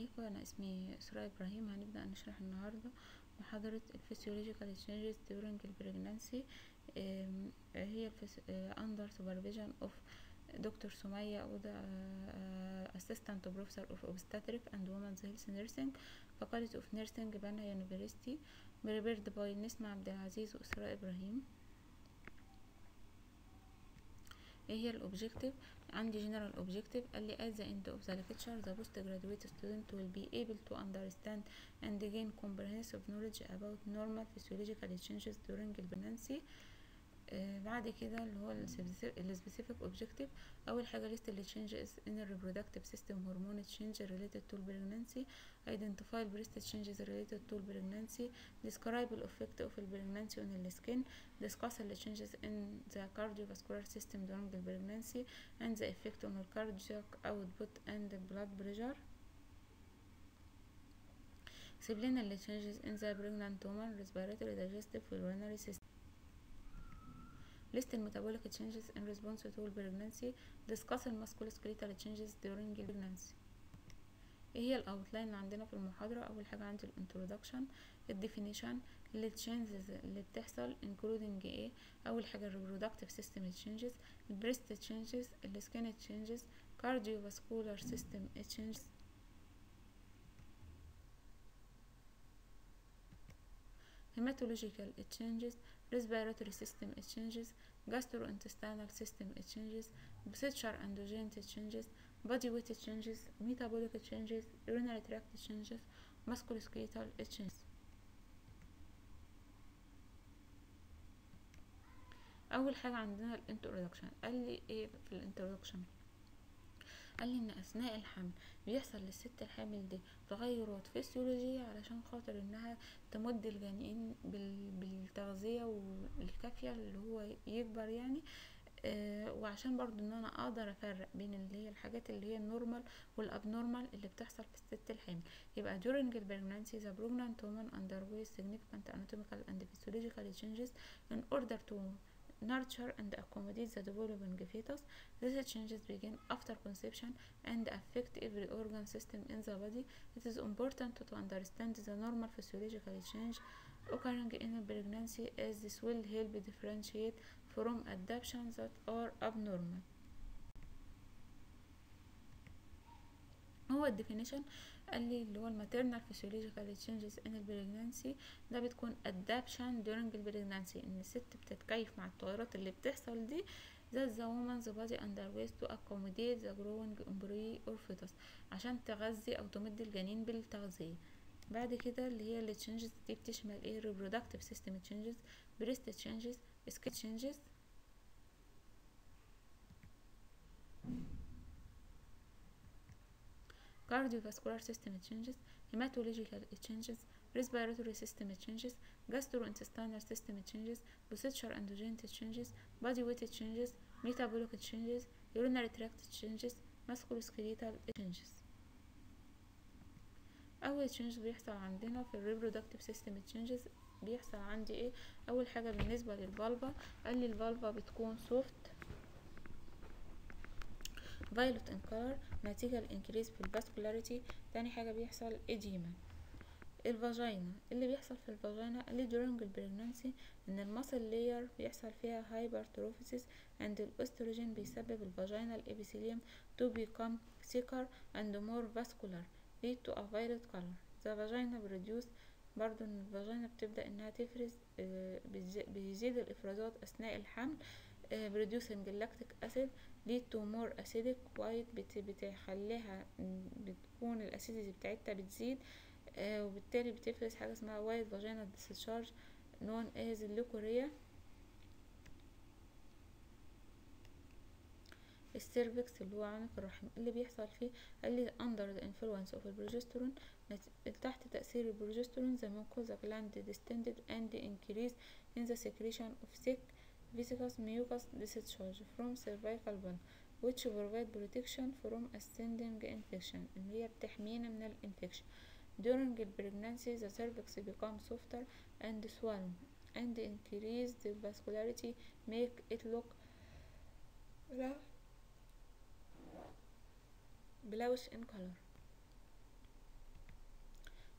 عليكم انا اسمي اسراء ابراهيم هنبدا نشرح النهارده محاضره الفسيولوجيكال تشينجز during البريجنانسي هي اندر سوبرفيجن اوف دكتور سمية أودا اسيستنت بروفيسور اوف obstetric and women's health nursing فقالت اوف نيرسينج بنها يونيفرسيتي بريبيرد باي نسمة عبد العزيز واسراء ابراهيم ايه هي الاوبجكتيف عندي general objective قال لي at the end of the lecture the postgraduate student will be able to understand and gain comprehensive knowledge about normal physiological changes during pregnancy آه بعد كده اللي هو السبيسيفيك اوبجكتيف اول حاجه list the changes in the reproductive system hormone change related to pregnancy identify breast changes related to pregnancy describe the effect of pregnancy on the skin discuss the changes in the cardiovascular system during the pregnancy and the effect on the cardiac output and the blood pressure explain the changes in the pregnant woman respiratory digestive urinary system list metabolic changes in response to pregnancy discuss musculoskeletal changes during pregnancy ايه هي الاوتلاين اللي عندنا في المحاضرة اول حاجة عندي الانترودكشن الديفينيشن اللي changes اللي بتحصل including ايه اول حاجة reproductive system changes breast changes skin changes cardiovascular system changes hematological changes respiratory system changes gastrointestinal system changes posture and joint changes body weight changes metabolic changes urinary tract changes musculoskeletal changes اول حاجه عندنا الانترودكشن قال لي ايه في الانترودكشن قال لي ان اثناء الحمل بيحصل للست الحامل دي تغيرات فسيولوجيه علشان خاطر انها تمد الجنين بالتغذيه والكافيه اللي هو يكبر يعني آه وعشان برضو ان انا اقدر افرق بين اللي هي الحاجات اللي هي النورمال والابنورمال اللي بتحصل في الست الحامل يبقى during the pregnancy the pregnant woman undergoes significant anatomical and physiological changes in order to nurture and accommodate the developing fetus. These changes begin after conception and affect every organ system in the body. It is important to understand the normal physiological change occurring in pregnancy as this will help differentiate from adaptations that are abnormal. هو الديفينيشن قال لي اللي هو الماتيرنال فيسيولوجيكال تشينجز ان البريجنانسي ده بتكون ادابشن during البريجنانسي ان الست بتتكيف مع التغيرات اللي بتحصل دي that the woman's body undergoes to accommodate the growing embryo or fetus عشان تغذي او تمد الجنين بالتغذية بعد كده اللي هي التشينجز دي بتشمل ايه reproductive system changes breast changes skin changes cardiovascular system changes, hematological changes, respiratory system changes, gastrointestinal system changes, posture and joint changes, body weight changes, metabolic changes, urinary tract changes, musculoskeletal changes. أول change بيحصل عندنا في الريبرودكتيف سيستم changes بيحصل عندي ايه أول حاجة بالنسبة للفالفا قال لي الفالفا بتكون soft فايلوت ان كولر نتيجة الانكريز في الفاسكولاريتي تاني حاجة بيحصل اديما الفاجينا اللي بيحصل في الفاجينا اللي during البريجنانسي ان الماسل لاير بيحصل فيها هايبرتروفيسيس عند الاستروجين بيسبب الفاجينال ابيثيليوم to become thicker and more vascular lead to a violet color the vagina produce برضو ان الفاجينا بتبدأ انها تفرز بيزيد الافرازات اثناء الحمل producing lactic acid lead to more acidic white بت بتخليها بتكون الاسيديتي بتاعتها بتزيد آه وبالتالي بتفرز حاجة اسمها white vaginal discharge known as الليكوريا السيرفكس اللي هو عنق الرحم اللي بيحصل فيه قال لي under the influence of البروجسترون تحت تأثير البروجسترون the mucosa gland distended and increase in the secretion of thick viscous mucus discharge from cervical bone which provide protection from ascending infection اللي هي بتحمينا من الانفكشن during pregnancy the cervix become softer and swollen and increase the vascularity make it look bluish in color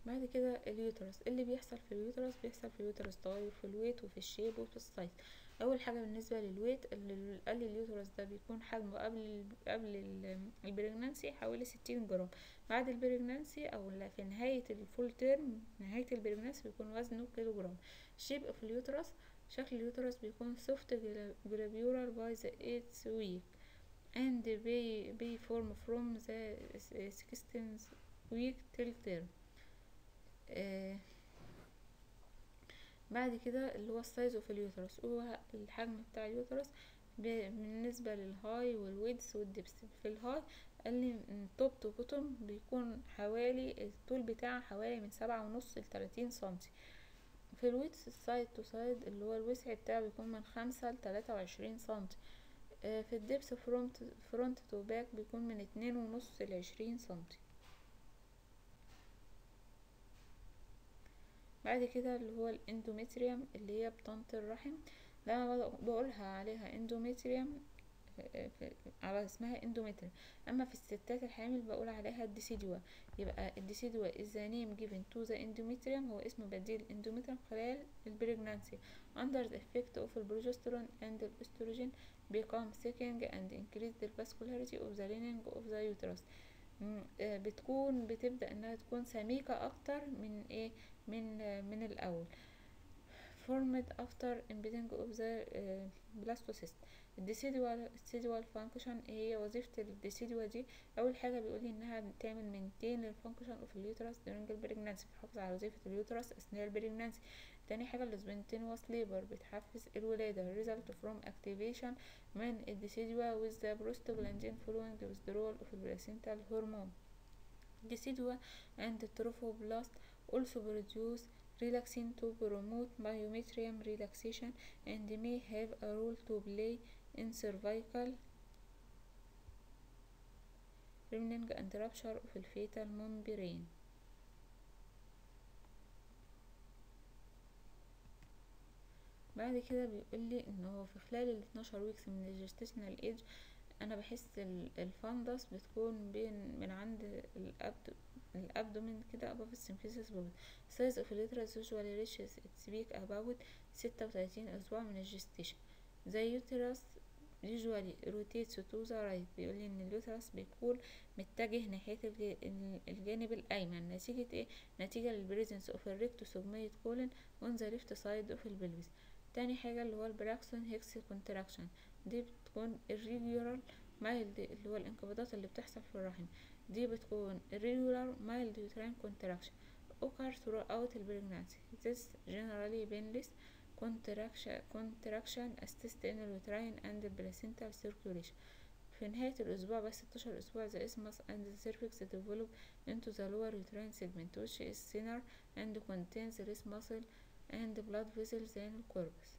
بعد كده اليوترس اللي بيحصل في اليوترس بيحصل في اليوترس تغير في الويت وفي الشيب وفي السايز اول حاجه بالنسبه للويت اللي قال اليوترس ده بيكون حجمه قبل قبل البريجنانسي حوالي ستين جرام بعد البريجنانسي او في نهايه الفول تيرم نهايه البريجنانسي بيكون وزنه كيلو جرام الشيب في اليوترس شكل اليوترس بيكون soft globular by the eighth week and be, be form from the sixteenth week till term آه بعد كده اللي هو السايز اوف اليوترس هو الحجم بتاع اليوترس بالنسبة للهاي والويدث والدبس في الهاي قال لي من توب تو بوتوم بيكون حوالي الطول بتاعه حوالي من سبعة ونص لتلاتين سنتي في الويدث السايد تو سايد اللي هو الوسع بتاعه بيكون من خمسة لتلاتة وعشرين سنتي في الدبس فرونت فرونت تو باك بيكون من اتنين ونص لعشرين سنتي بعد كده اللي هو الاندوميتريوم اللي هي بطانة الرحم ده بقولها عليها اندوميتريوم على اسمها اندوميتريوم اما في الستات الحامل بقول عليها الديسيدوا يبقى الديسيدوا is the name given to the endometrium هو اسم بديل الاندوميتريوم خلال البريجنانسي under the effect of the progesterone and the estrogen become thickening and increase the vascularity of the lining of the uterus بتكون بتبدأ انها تكون سميكة اكتر من ايه من من الاول formed after embedding of the uh, blastocyst الديسيدوال الديسيدوال فانكشن هي وظيفة الديسيدوا دي أول حاجة بيقولي إنها بتعمل مينتين للفانكشن اوف اليوترس during البريجنانسي بتحافظ على وظيفة اليوترس أثناء البريجنانسي تاني حاجة السبنتينوس ليبر بتحفز الولادة result from activation من الديسيدوا with the prostaglandin following withdrawal of the placental hormone decidua and trophoblast also produce relaxin to promote myometrium relaxation and may have a role to play in cervical remnant and rupture of the fetal membrane بعد كده بيقول لي ان هو في خلال ال 12 ويكس من الجستيشنال ايج انا بحس الفندس بتكون بين من عند الابد الابدومين كده above السمفيسيس بوبل size of uterus usually reaches its peak about ستة وتلاتين اسبوع من الجستيشن the uterus usually rotates to the right بيقول لي ان اليوترس بيكون متجه ناحية الجانب الايمن نتيجة ايه نتيجة للبريزنس اوف الريكتوسوميت كولن on the left side of البلفس تاني حاجة اللي هو البراكسون هيكس كونتراكشن دي بتكون irregular mild اللي هو الانقباضات اللي بتحصل في الرحم دي بتكون irregular mild uterine contraction occur throughout the pregnancy this generally painless contraction contraction assist in uterine and placental circulation في نهاية الأسبوع بس 16 أسبوع the isthmus and the cervix develop into the lower uterine segment which is thinner and contains less muscle and blood vessels than الcorpus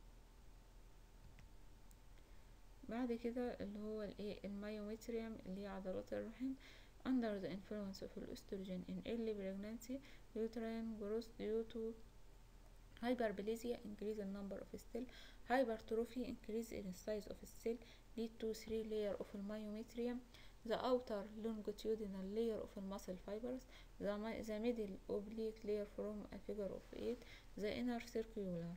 بعد كده اللي هو الايه المايومتريوم اللي هي عضلات الرحم under the influence of estrogen in early pregnancy uterine growth due to hyperplasia increase in number of cell hypertrophy increase in size of cell lead to three layer of myometrium the outer longitudinal layer of muscle fibers the, the middle oblique layer from a figure of eight the inner circular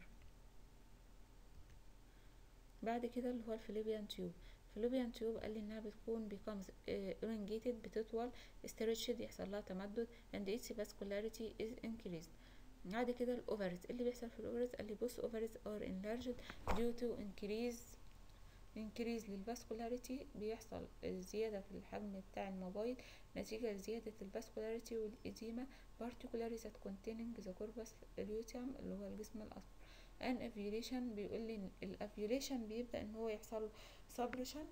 بعد كده اللي هو الفلوبيان تيوب فلوبيان تيوب قال لي انها بتكون becomes elongated بتطول stretched يحصل لها تمدد and its vascularity is increased بعد كده الاوفرز اللي بيحصل في الاوفرز قال لي بص اوفرز are enlarged due to increase increase للفاسكولاريتي بيحصل زيادة في الحجم بتاع الموبايل نتيجة لزيادة الفاسكولاريتي والإديمة particularly that containing the corpus luteum اللي هو الجسم الأصفر ان افيوليشن بيقول لي الافيوليشن بيبدا ان هو يحصل سبريشن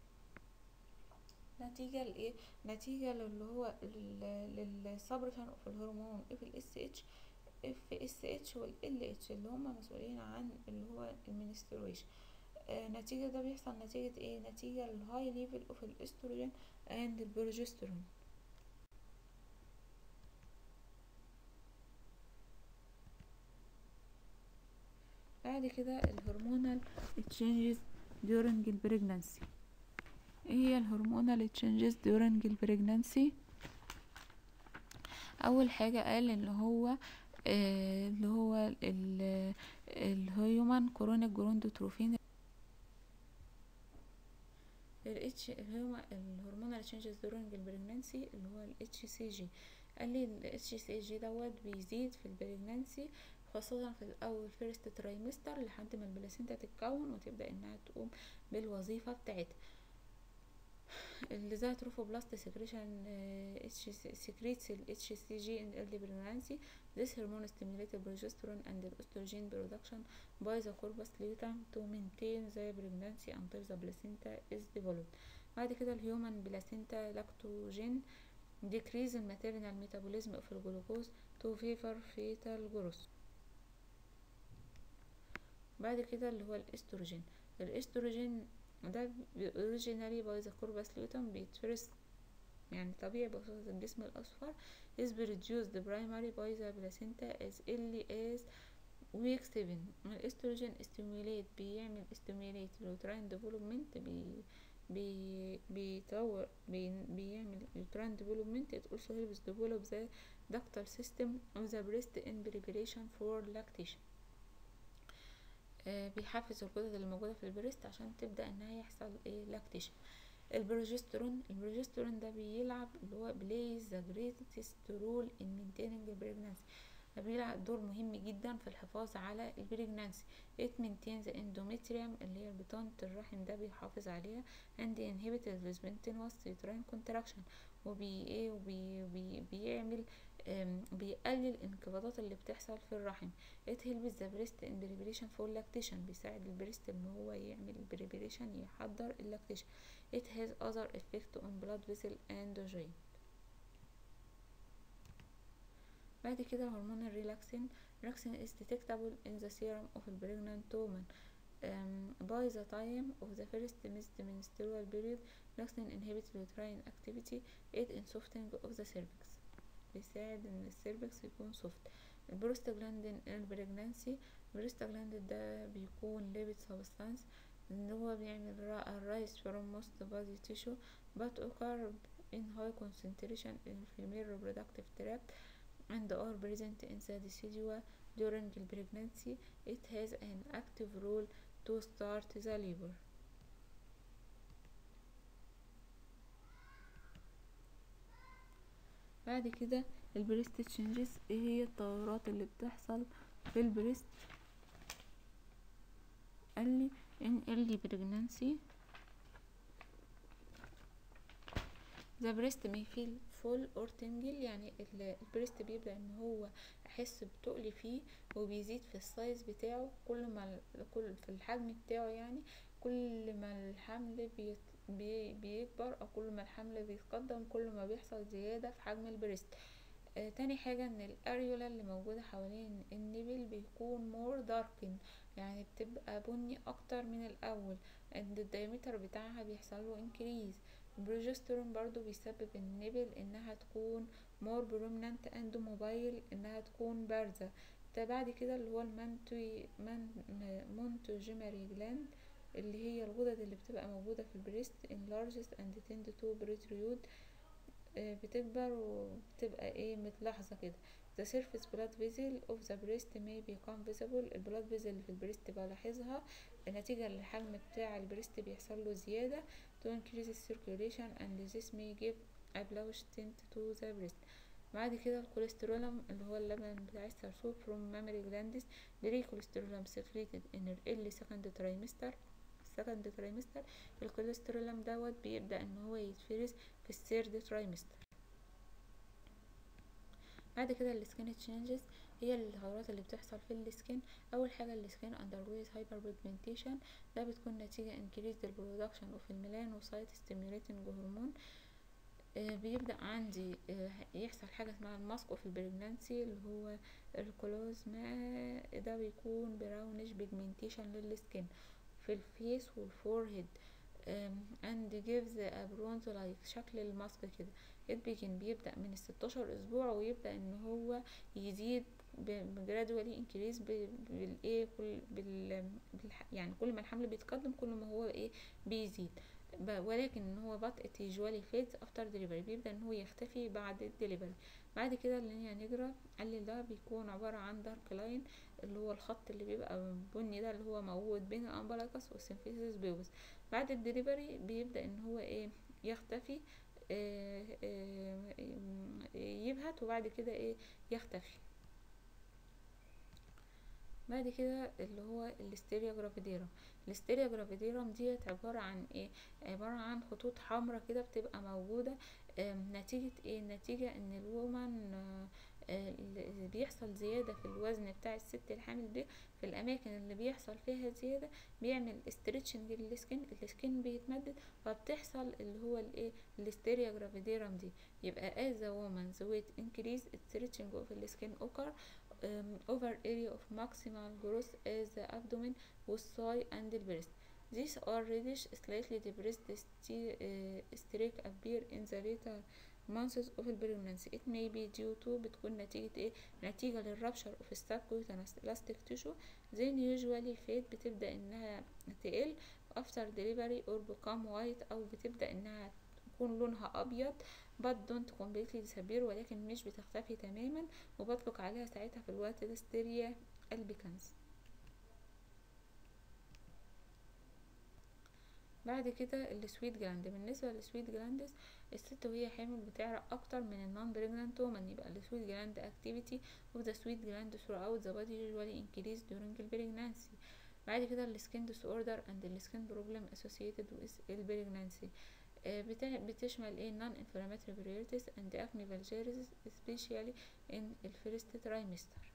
نتيجه لايه نتيجه للي هو للسبريشن اوف الهرمون اف الاس اتش اف اس اتش والال اتش اللي هم مسؤولين عن اللي هو المنسترويشن آه نتيجة ده بيحصل نتيجة ايه نتيجة للهاي ليفل اوف الاستروجين اند البروجسترون بعد كده الهرمونال changes during البريجنانسي ايه هي الهرمونال changes during البريجنانسي اول حاجة قال ان هو آه اللي هو ال- الهيومن كورونيك جروندوتروفين الاتش الهرمونال تشينجز دورنج البريجنانسي اللي هو الاتش سي جي قال لي الاتش سي جي دوت بيزيد في البريجنانسي خاصة في الأول فيرست ترايمستر لحد ما البلاسينتا تتكون وتبدأ إنها تقوم بالوظيفة بتاعتها اللي زي تروفوبلاست سكريشن اتش سكريتس ال اتش سي جي in early pregnancy this hormone stimulates progesterone and the estrogen production by the corpus luteum to maintain the pregnancy until the placenta is developed بعد كده الهيومن بلاسينتا لاكتوجين decrease in maternal metabolism of glucose to favor fetal growth بعد كده اللي هو الاستروجين الاستروجين ده originally by the corpus luteum بيتفرز يعني طبيعي بواسطة الجسم الأصفر is produced primary by the placenta as early as week 7 الاستروجين stimulate بيعمل stimulate uterine development بي بي بيطور بي بيعمل uterine development it also helps develop the ductal system of the breast in preparation for lactation آه بيحفز الغدد اللي موجودة في البريست عشان تبدأ انها يحصل ايه لاكتيشن البروجسترون البروجسترون ده بيلعب اللي هو plays the greatest role in maintaining the pregnancy ده بيلعب دور مهم جدا في الحفاظ على البريجنانسي it maintains the endometrium اللي هي بطانة الرحم ده بيحافظ عليها and inhibit the spontaneous uterine contraction وبي ايه وبي بي بيعمل بيقلل الانقباضات اللي بتحصل في الرحم it helps the breast in preparation for lactation بيساعد البريست ان هو يعمل preparation يحضر اللاكتيشن it has other effect on blood vessel and joint بعد كده هرمون الريلاكسين relaxin is detectable in the serum of a pregnant woman um, by the time of the first menstrual period relaxin inhibits uterine activity aid in softening of the cervix بيساعد ان السيرفكس يكون سوفت البروستاجلاندين البريجنانسي البروستاجلاندين ده بيكون ليبيد سبستانس ان هو بيعمل الرايس from most body tissue but occur in high concentration in female reproductive tract and are present in the decidua during the pregnancy it has an active role to start the labor بعد كده البريست تشينجز ايه هي التغيرات اللي بتحصل في البريست قال لي ان early pregnancy the breast may feel full or tingle يعني البريست بيبدأ ان هو احس بتقل فيه وبيزيد في السايز بتاعه كل ما كل في الحجم بتاعه يعني كل ما الحمل بيت بي بيكبر او كل ما الحمل بيتقدم كل ما بيحصل زيادة في حجم البريست آه تاني حاجة ان الاريولا اللي موجودة حوالين النبل بيكون مور داركن يعني بتبقى بني اكتر من الاول ان الدايمتر بتاعها بيحصل له انكريز البروجسترون برضو بيسبب النبل انها تكون مور برومننت اند موبايل انها تكون بارزة ده بعد كده اللي هو المانتوي من مونتوجيمري جلاند اللي هي الغدد اللي بتبقى موجودة في البريست enlarges and tend to protrude بتكبر وبتبقى ايه متلاحظة كده the surface blood vessel of the breast may become visible البلاد فيزل اللي في البريست بلاحظها نتيجة للحجم بتاع البريست بيحصل له زيادة to increase the circulation and this may give a bluish tint to the breast بعد كده الكوليسترولم اللي هو اللبن بتاع السرسوب from mammary glands بري كوليسترولم secreted in early second trimester second trimester الكوليسترولم دوت بيبدأ ان هو يتفرز في الثيرد ترايمستر بعد كده السكين تشينجز هي التغيرات اللي بتحصل في السكين اول حاجه السكين undergoes hyperpigmentation ده بتكون نتيجه increased production of الميلانوسايت stimulating هرمون آه بيبدأ عندي آه يحصل حاجة اسمها الماسك في البريجنانسي اللي هو الكلوزما ده بيكون براونش بيجمنتيشن للسكين في الفيس والفورهيد and gives a bronze like شكل الماسك كده it begin بيبدأ من الستاشر اسبوع ويبدأ ان هو يزيد gradually increase بالايه كل بال يعني كل ما الحمل بيتقدم كل ما هو ايه بيزيد ب- ولكن ان هو but it usually fades after delivery بيبدأ ان هو يختفي بعد الدليفري بعد كده اللينيا نيجرا قال لي ده بيكون عبارة عن دارك لاين اللي هو الخط اللي بيبقى بني ده اللي هو موجود بين الامبلاكس والسيمفيسيس بيوبس بعد الدليفري بيبدأ ان هو ايه يختفي آه، آه، يبهت وبعد كده ايه يختفي بعد كده اللي هو الاستيريا جرافيديرا الاستيريا جرافيديرا ديت عبارة عن ايه عبارة عن خطوط حمراء كده بتبقى موجودة آم، نتيجة ايه نتيجة ان الومن آه، آه، اللي بيحصل زيادة في الوزن بتاع الست الحامل دي في الأماكن اللي بيحصل فيها زيادة بيعمل استريتشنج للسكين السكين بيتمدد فبتحصل اللي هو الايه الاستيريا جرافيديرم دي يبقى as a woman's weight increase stretching of the skin occur um, over area of maximal growth as the abdomen with thigh and the breast. These are reddish, slightly depressed sti- uh, streak appear in the later months of pregnancy. It may be due to بتكون نتيجة ايه؟ نتيجة للرابشر of subcutaneous elastic tissue then usually fade بتبدأ انها تقل after delivery or become white او بتبدأ انها تكون لونها ابيض but don't completely disappear ولكن مش بتختفي تماما وبطلق عليها ساعتها في الوقت ده ستيريا البيكانس بعد كده السويت جلاند بالنسبة للسويت جلاندز الست وهي حامل بتعرق اكتر من النون بريجنانت وومن يبقى السويت جلاند activity of the sweet gland throughout the body usually increase during the pregnancy بعد كده السكين disorder and السكين problem associated with البريجنانسي بتا- بتشمل ايه non inflammatory pruritus and acne vulgaris especially in الفيرست trimester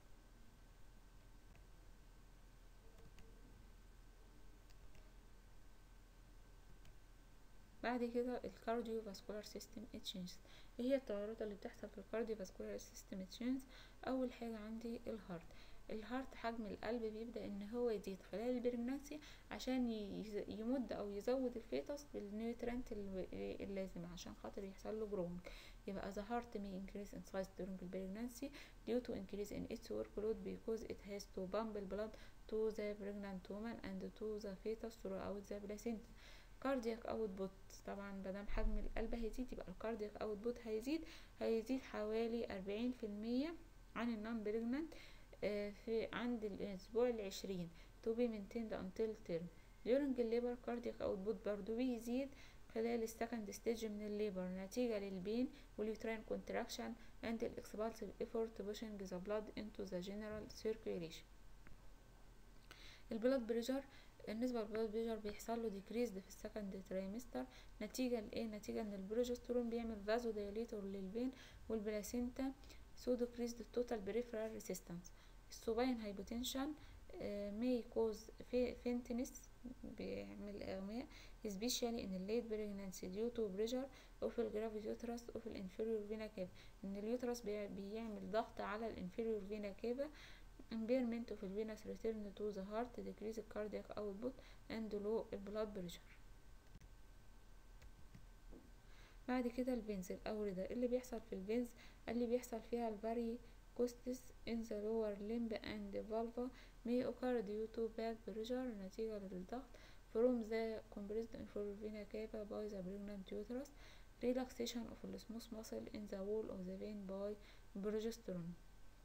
بعد كده الكارديو فاسكولار سيستم تشينجز ايه هي التغيرات اللي بتحصل في الكارديو فاسكولار سيستم تشينجز اول حاجه عندي الهارت الهارت حجم القلب بيبدا ان هو يزيد خلال البريجنانسي عشان ي- يمد او يزود الفيتس بالنيوترينت الل- اللازم عشان خاطر يحصل له جرونج يبقى the heart may increase in size during pregnancy due to increase in its workload because it has to pump blood to the pregnant woman and to the fetus throughout the placenta كاردياك اوتبوت طبعا مادام حجم القلب هيزيد يبقى الكاردياك اوتبوت هيزيد هيزيد حوالي أربعين في المية عن النون بريجنانت في عند الأسبوع العشرين to be maintained until term during الليبر كاردياك اوتبوت برضو بيزيد خلال السكند ستيج من الليبر نتيجة للبين واليوتراين كونتراكشن and الاكسبالسيف effort pushing the blood into the general circulation البلاد بريشر بالنسبة للبلاد بريشر بيحصل له ديكريزد في السكند تريمستر نتيجة لإيه؟ نتيجة إن البروجسترون بيعمل فازو دايليتور للبين والبلاسينتا سو ديكريزد التوتال بريفرال ريسيستنس السوباين هايبوتنشن مي كوز فينتنس بيعمل إغماء especially in the late pregnancy due to pressure of the gravid uterus of the inferior vena cava إن اليوترس بي- بيعمل ضغط على الانفيريور فينا كافا impairment of the venous return to the heart decrease the cardiac output and low blood pressure بعد كده الفينز الأوردة اللي بيحصل في الفينز اللي بيحصل فيها الفاري كوستس in the lower limb and vulva may occur due to back pressure نتيجة للضغط from the compressed inferior vena cava by the pregnant uterus relaxation of the smooth muscle in the wall of the vein by progesterone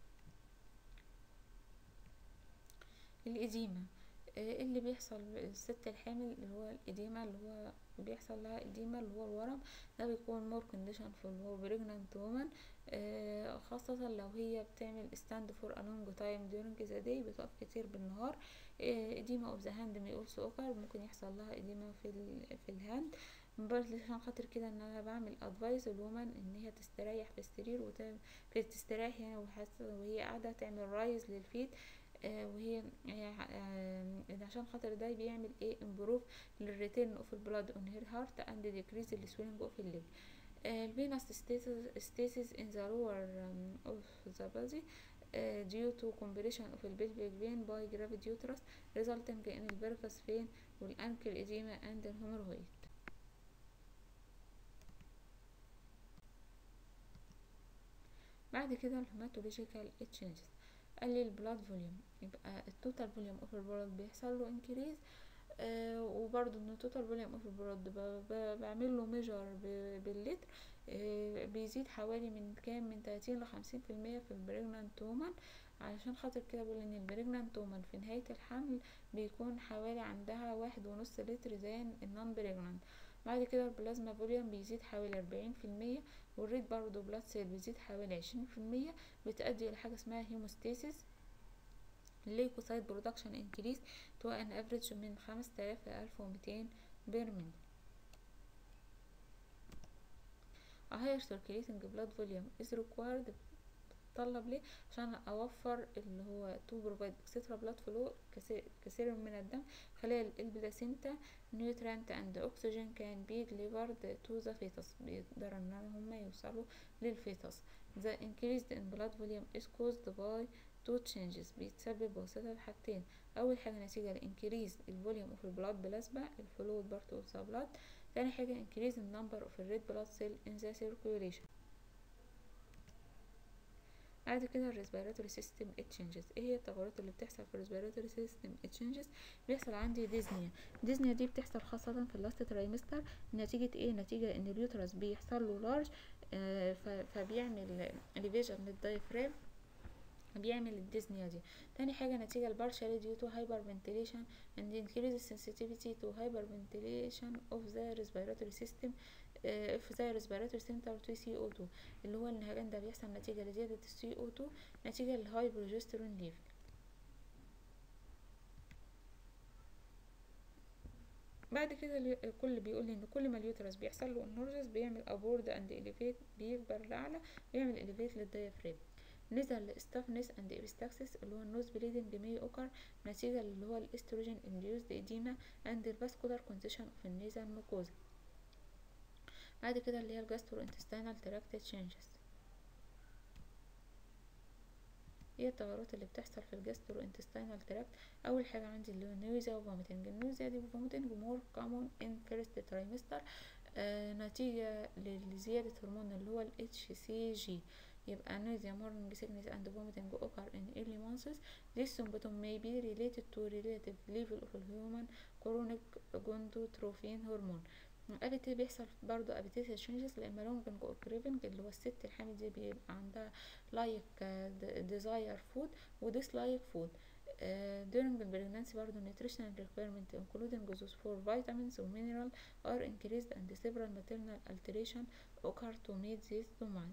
الإديمة آه، اللي بيحصل الست الحامل اللي هو الإديمة اللي هو بيحصل لها إديمة اللي هو الورم ده بيكون مور كونديشن في البريجنانت وومن خاصة لو هي بتعمل stand for a long time during the day بتقف كتير بالنهار إديمة of the hand may also occur ممكن يحصل لها إديمة في ال في الهاند برضه عشان خاطر كده ان انا بعمل ادفايس الومن ان هي تستريح في السرير وتعمل في تستريح يعني وحاسه وهي قاعده تعمل رايز للفيت آه وهي هي آه عشان خاطر ده بيعمل ايه امبروف للريتيرن اوف البلاد اون هير هارت اند ديكريز السوينج اوف الليل الفينوس stasis in the lower um, of the body uh, due to compression of the pelvic vein by gravid uterus resulting in the varicose vein والانكل edema and the hemorrhoid بعد كده الهيماتولوجيكال تشينجز قال لي البلاد فوليوم يبقى التوتال فوليوم اوف البلاد بيحصل له انكريز آه وبرضو ان توتال فوليوم اوف البلد بعمل له ميجر باللتر آه بيزيد حوالي من كام من تلاتين لخمسين في المية في البريجنانت وومن علشان خاطر كده بقول ان البريجنانت وومن في نهاية الحمل بيكون حوالي عندها واحد ونص لتر زي النون بريجنانت بعد كده البلازما فوليوم بيزيد حوالي أربعين في المية والريد برضو بلاد سيل بيزيد حوالي عشرين في المية بتأدي لحاجة اسمها هيموستاسيس ليكوسايد برودكشن انكريس تو ان افريج من خمس تلاف لألف ومتين بيرميل A higher circulating blood volume is required بتطلب ليه عشان اوفر اللي هو تو بروفايد اكسترا بلاد فلو كثير من الدم خلال البلاسينتا نيوترانت اند اوكسجين كان بي ديليفرد تو ذا فيتس بيقدر ان هم يوصلوا للفيتس the increased in blood volume is caused by two changes بيتسبب بواسطة حاجتين أول حاجة نتيجة لإنكريز الفوليوم اوف البلاد بلازما الفلويد بارت اوف ذا بلاد تاني حاجة increase in number of red blood cell in the circulation بعد كده الريسبيراتوري سيستم اتشنجز ايه هي التغيرات اللي بتحصل في الريسبيراتوري سيستم اتشنجز بيحصل عندي ديزنيا ديزنيا دي بتحصل خاصة في اللاست ترايمستر نتيجة ايه نتيجة ان اليوترس بيحصل له لارج آه فبيعمل elevation للدايفرام بيعمل الديزنيا دي تاني حاجة نتيجة البارشال due to hyperventilation and increased sensitivity to hyperventilation of the respiratory system في زي respiratory center to CO2 اللي هو النهجان ده بيحصل نتيجة لزيادة ال CO2 نتيجة للهاي بروجسترون ليفل بعد كده الكل بيقول لي ان كل ما اليوترس بيحصل له النورجس بيعمل ابورد اند اليفيت بيكبر لاعلى بيعمل اليفيت للدايفرام نزل لاستافنس اند ابستاكسس اللي هو النوز بليدنج مي اوكر نتيجة اللي هو الاستروجين انديوزد اديما اند الفاسكولار كونسيشن اوف النيزل ميكوزا بعد كده اللي هي الجاسترو انتستينال تراكت تشينجز ايه التغيرات اللي بتحصل في الجاسترو انتستينال تراكت اول حاجه عندي اللي هو النوزيا وفوميتنج النوزيا دي وفوميتنج مور كومون ان فيرست ترايمستر آه نتيجه لزياده هرمون اللي هو الاتش سي جي يبقى nausea, morning sickness and vomiting occur in early months. This symptom may be related to relative level of human chronic gonadotrophin hormone. الابيتي بيحصل برضو ابيتيت تشينجز لما لونجنج اور كريفنج اللي هو الست الحامل دي بيبقى عندها لايك ديزاير فود وديس لايك فود during the pregnancy برضو nutritional requirement including those for vitamins or mineral are increased and several maternal alteration occur to meet this demand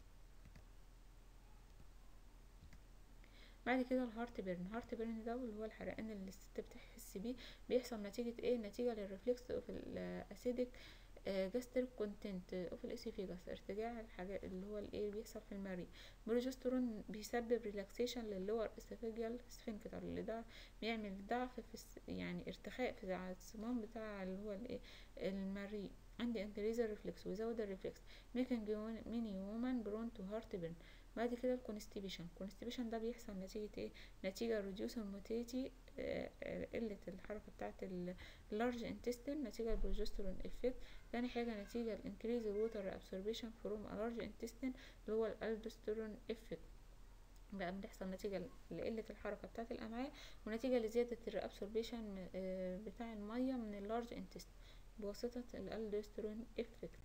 بعد كده الهارت بيرن الهارت بيرن ده اللي هو الحرقان اللي الست بتحس بيه بيحصل نتيجة ايه نتيجة للرفلكس اوف الاسيدك جاستريك كونتنت اوف الاسيفيجاس ارتجاع الحاجات اللي هو الايه بيحصل في المريء بروجسترون بيسبب ريلاكسيشن للور اسيفيجال سفنكتر اللي ده بيعمل ضعف في الس... يعني ارتخاء في الصمام بتاع اللي هو الايه المريء عندي انكريز الريفلكس ويزود الريفلكس ميكنج ميني وومن برون تو هارت بيرن بعد كده الكونستيبيشن الكونستيبيشن ده بيحصل نتيجة ايه نتيجة ريديوس الموتيتي قلة الحركة بتاعة اللارج انتستين نتيجة البروجسترون افكت تاني حاجة نتيجة الانكريز الووتر ابسوربيشن فروم لارج انتستين اللي هو الالدوستيرون افكت بقى بتحصل نتيجة لقلة الحركة بتاعة الأمعاء ونتيجة لزيادة الابسوربيشن بتاع المية من اللارج انتستين بواسطة الالدوستيرون افكت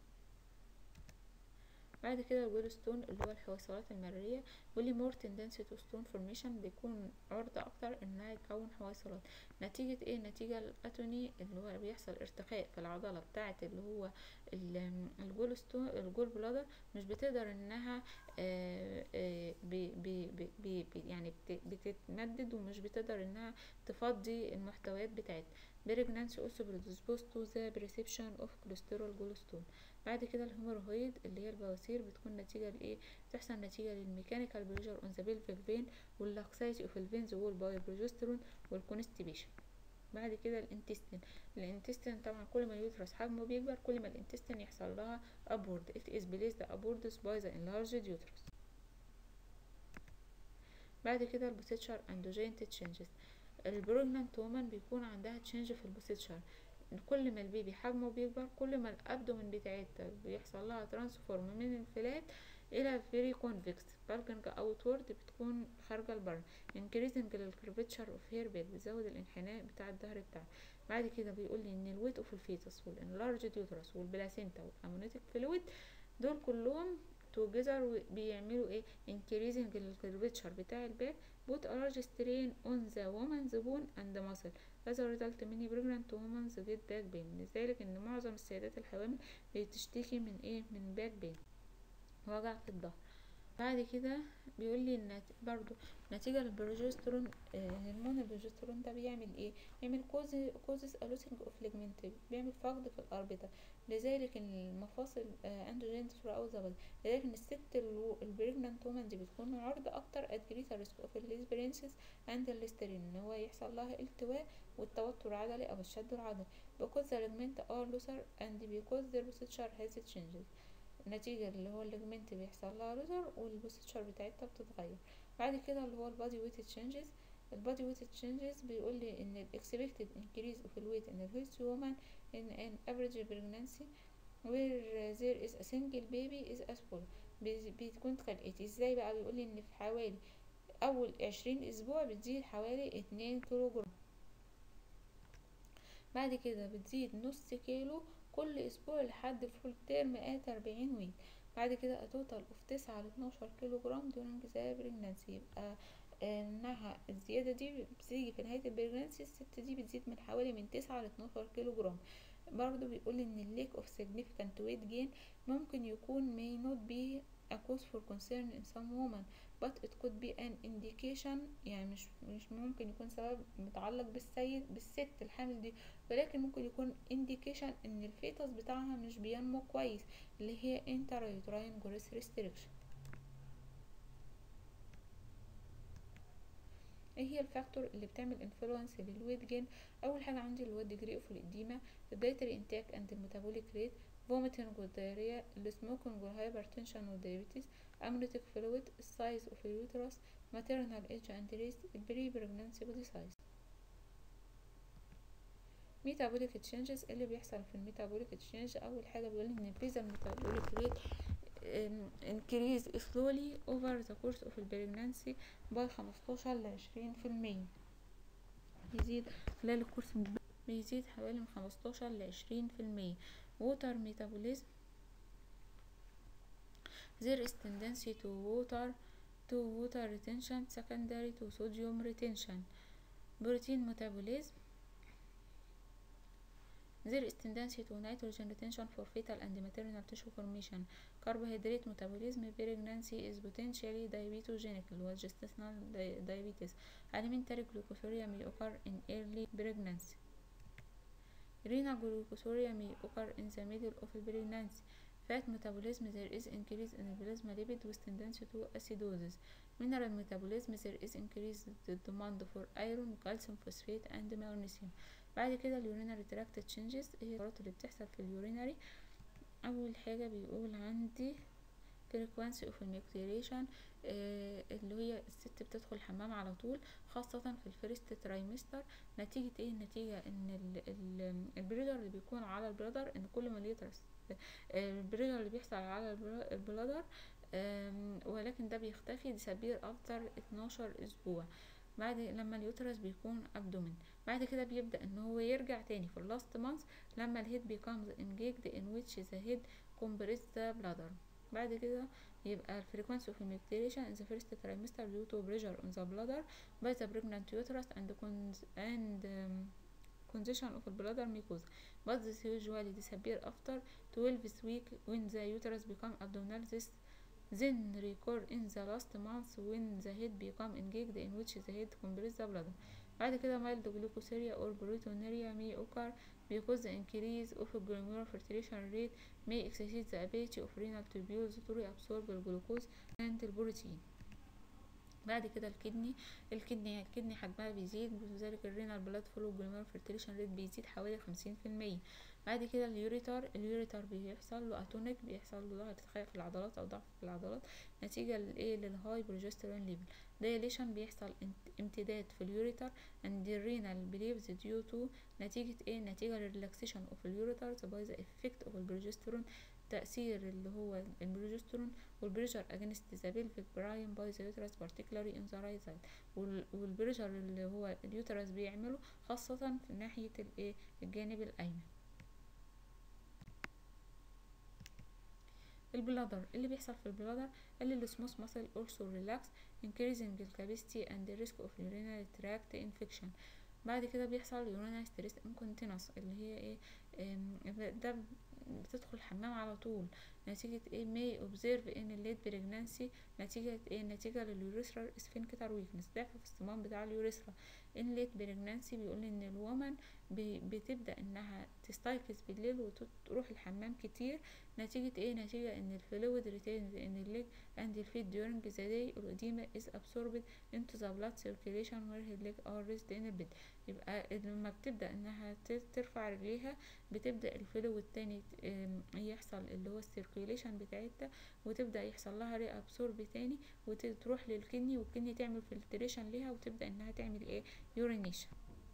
بعد كده الويل ستون اللي هو الحويصلات المرية واللي مور تندنسي تو ستون فورميشن بيكون عرضة اكتر انها يتكون حويصلات نتيجة ايه نتيجة الاتوني اللي هو بيحصل ارتخاء في العضلة بتاعة اللي هو الجول ستون الجول بلادر مش بتقدر انها آآ آآ بي بي بي بي يعني بتتمدد ومش بتقدر انها تفضي المحتويات بتاعتها pregnancy also predisposed to the perception of cholesterol gallstone بعد كده الهيمورويد اللي هي البواسير بتكون نتيجة لإيه بتحصل نتيجة للميكانيكال بريشر اون ذا بيلفيك فين واللاكسايتي اوف الفينز والبايوبروجسترون والكونستيبيشن بعد كده الانتستين الانتستين طبعا كل ما اليوترس حجمه بيكبر كل ما الانتستين يحصل لها ابورد it is placed upwards by the enlarged uterus بعد كده البوستشر اندوجين تشينجز البروجنانت وومن بيكون عندها تشينج في البوستشر كل ما البيبي حجمه بيكبر كل ما الابدومن بتاعتها بيحصل لها ترانسفورم من الفلات الى very convex bulging outward بتكون خارجة لبره increasing الكرفتشر اوف هير بيد بتزود الانحناء بتاع الظهر بتاعه بعد كده بيقول لي ان الويت اوف الفيتس والانلارجد يوترس والبلاسينتا والامونيتك فلويد دول كلهم توجذر بيعملوا ايه increasing الكرفتشر بتاع الباك put a large strain on the woman's bone and muscle as a result many pregnant women get back pain لذلك ان معظم السيدات الحوامل بتشتكي من ايه من باك بين وجع في الظهر بعد كده بيقول لي ان برضو نتيجة للبروجسترون آه هرمون البروجسترون ده بيعمل ايه بيعمل كوز كوزس الوسنج اوف ليجمنت بيعمل فقد في الاربطة لذلك المفاصل آه اندروجين throughout the body لذلك ان الست البريجنانت وومن دي بتكون عرضة اكتر ات جريتر ريسك اوف الاسبرينسيس اند الاسترين ان هو يحصل لها التواء والتوتر العضلي او الشد العضلي because the ligament are looser and because their posture has changed نتيجة اللي هو الليجمنت بيحصل لها لوزر والبوستشر بتاعتها بتتغير بعد كده اللي هو البادي ويت تشينجز البادي ويت تشينجز بيقول لي ان الاكسبكتد انكريز اوف الويت ان الهيلث وومن ان ان افريج بريجنانسي where there is a single baby is as follow بتكون كالاتي ازاي بقى بيقول لي ان في حوالي اول عشرين اسبوع بتزيد حوالي اتنين كيلو جرام بعد كده بتزيد نص كيلو كل اسبوع لحد الفول تيرم ات اربعين ويك بعد كده توتال اوف تسعة لاتناشر كيلو جرام دورنج ذا بريجنانسي يبقى انها الزيادة دي بتيجي في نهاية البريجنانسي الست دي بتزيد من حوالي من تسعة لاتناشر كيلو جرام برضو بيقول ان الليك اوف significant weight gain ممكن يكون may not be a cause for concern in some women but it could be an indication يعني مش مش ممكن يكون سبب متعلق بالسيد بالست الحامل دي ولكن ممكن يكون indication ان الفيتس بتاعها مش بينمو كويس اللي هي intrauterine growth restriction ايه هي الفاكتور اللي بتعمل انفلونس للويت جين اول حاجه عندي اللي هو الديجري اوف الاديمه الدايتري انتاك اند الميتابوليك ريت vomiting والدايريا السموكينج والهايبرتنشن والدايابيتس امنيوتيك فلويد السايز اوف اليوترس maternal age and race البري بريجنانسي بودي سايز ميتابوليك تشينجز اللي بيحصل في الميتابوليك تشينج اول حاجه بيقول ان البريزا ميتابوليك ريت increase slowly over the course of pregnancy by 15 ل 20% بيزيد خلال الكورس من بيزيد حوالي من 15 ل 20% water metabolism there is tendency to water to water retention secondary to sodium retention protein metabolism there is tendency to nitrogen retention for fetal and maternal tissue formation carbohydrate metabolism pregnancy is potentially diabetogenic اللي هو gestational diabetes alimentary glucosuria may occur in early pregnancy renal glucosuria may occur in the middle of pregnancy fat metabolism there is increase in plasma lipid with tendency to acidosis mineral metabolism there is increase the demand for iron calcium phosphate and magnesium بعد كده اليورينري تراكت تشينجز هي القرارات اللي بتحصل في اليورينري اول حاجه بيقول عندي frequency of الميكتيريشن آه اللي هي الست بتدخل الحمام على طول خاصة في الفيرست ترايمستر نتيجة ايه نتيجة ان البريدر اللي بيكون على البلادر ان كل ما اليوترس آه البريدر اللي بيحصل على البلادر آه ولكن ده بيختفي ديسابير افتر 12 اسبوع بعد لما اليوترس بيكون ابدومين بعد كده بيبدا ان هو يرجع تاني في اللاست مانث لما الهيد becomes engaged in which the head compress the bladder بعد كده يبقى الفريكونسي of الميكتيريشن in the first trimester due to pressure on the bladder by the pregnant uterus and cons and um, condition of bladder mucosa but this usually disappear after 12 week when the uterus become abdominal this then recur in the last month when the head become engaged in which the head compress the bladder بعد كده mild glucosuria or proteinuria may occur because the increase of glomerular filtration rate may exceed the ability of renal tubules to reabsorb the glucose and the protein بعد كده الكدني الكدني الكدني حجمها بيزيد وذلك الرينال بلاد فلو جلوميرال فلتريشن ريت بيزيد حوالي خمسين في المية بعد كده اليوريتر اليوريتر بيحصل له اتونيك بيحصل له ضغط في العضلات او ضعف في العضلات نتيجة للايه للهاي بروجسترون ليفل دايليشن بيحصل امتداد في اليوريتر and the renal believes due to نتيجة ايه نتيجة للريلاكسيشن اوف اليوريتر by the effect of البروجسترون تأثير اللي هو البروجسترون والبريشر against the pelvic brine by the uterus particularly in the right side والبريشر اللي هو اليوترس بيعمله خاصة في ناحية الايه الجانب الأيمن البلادر اللي بيحصل في البلادر قال السموث ماسل also relax increasing the capacity and the risk of urinary tract infection بعد كده بيحصل urinary stress incontinence اللي هي ايه ده بتدخل الحمام على طول نتيجة ايه may observe ان الليت بريجنانسي نتيجة ايه نتيجة لليوريثرال سفنكتر ويكنس ضعف في الصمام بتاع اليوريثرا ان ليت بريجنانسي بيقول ان الومن بتبدأ انها تستيقظ بالليل وتروح الحمام كتير نتيجة ايه نتيجة ان الفلويد ريتينز ان الليج and the feet during the day الأديمة is absorbed into the blood circulation where her leg are raised in the bed يبقى لما بتبدأ انها ترفع رجليها بتبدأ الفلويد تاني يحصل اللي هو السيركيوليشن بتاعتها وتبدأ يحصل لها ري ابسورب تاني وتروح للكني والكني تعمل فلتريشن ليها وتبدأ انها تعمل ايه يورينيشن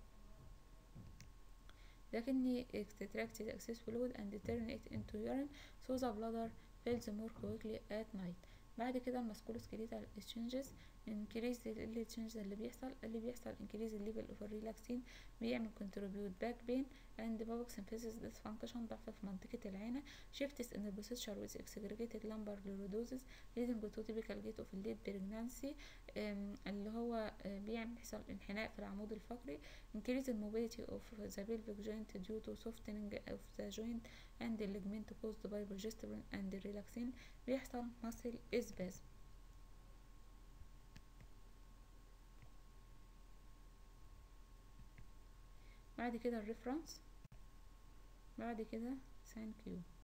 لكني extract the excess fluid and turn it into urine so the bladder fills more quickly at night بعد كده الماسكولوسكيليتال exchanges increase اللي changes اللي بيحصل اللي بيحصل increase الليفل اوف الريلاكسين بيعمل contribute back pain and public symphysis dysfunction ضعف في منطقة العانة shifts in the posture with exaggerated lumbar lordosis leading to typical gait of late pregnancy اللي هو بيعمل يحصل انحناء في العمود الفقري increase the mobility of the pelvic joint due to softening of the joint and the ligament caused by progesterone and relaxin بيحصل muscle spasm بعد كده الريفرنس بعد كده ثانك يو